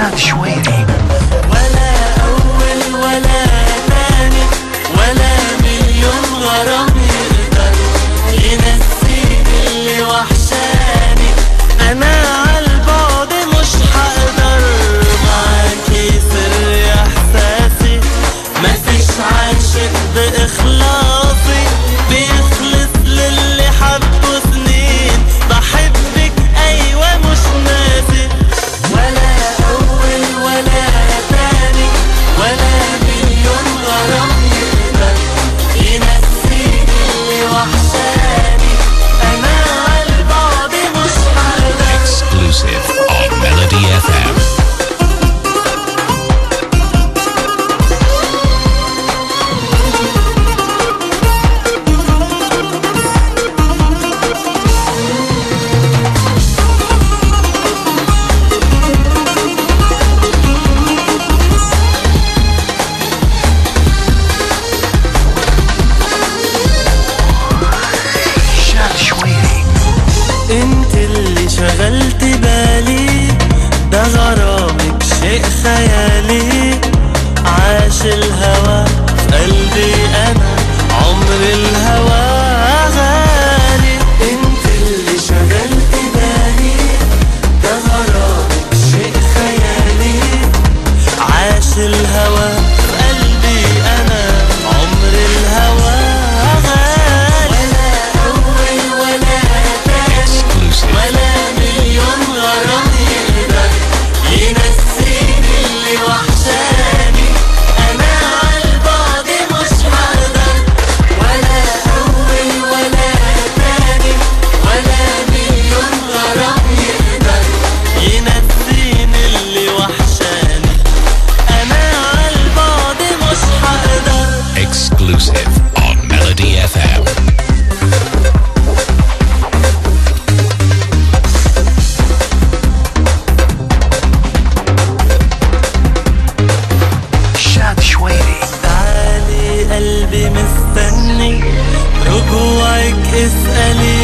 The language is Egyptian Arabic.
شاد شويري ولا أول ولا تاني ولا مليون غرام يقدر ينسيني اللي وحشاني أنا عالبعد مش هقدر معاكي سر إحساسي مفيش عاشق بإخلاصي بيخلص للي حبه سنين بحبك أيوة مش ناسي ولا أول ولا تاني ولا مليون غرام يقدر ينسيني اللي وحشاني أنا عالبعد مش هقدر exclusive on Melody FM. شاد شويري انت اللي شغلت بالي ده غرامك شيء خيالي عاش الهوى في قلبي انا عمر الهوى غالي انت اللي شغلت بالي ده غرامك شيء خيالي عاش الهوى في قلبي انا عمر الهوى غالي ولا اول ولا تاني exclusive ولا مليون غرام يقدر ينسيني اللي وحشاني انا عالبعد مش هقدر ولا اول ولا تاني ولا مليون غرام يقدر ينسيني اللي وحشاني انا عالبعد مش هقدر exclusive on Melody FM. شاد شويري تعالي قلبي مستني رجوعك اسألي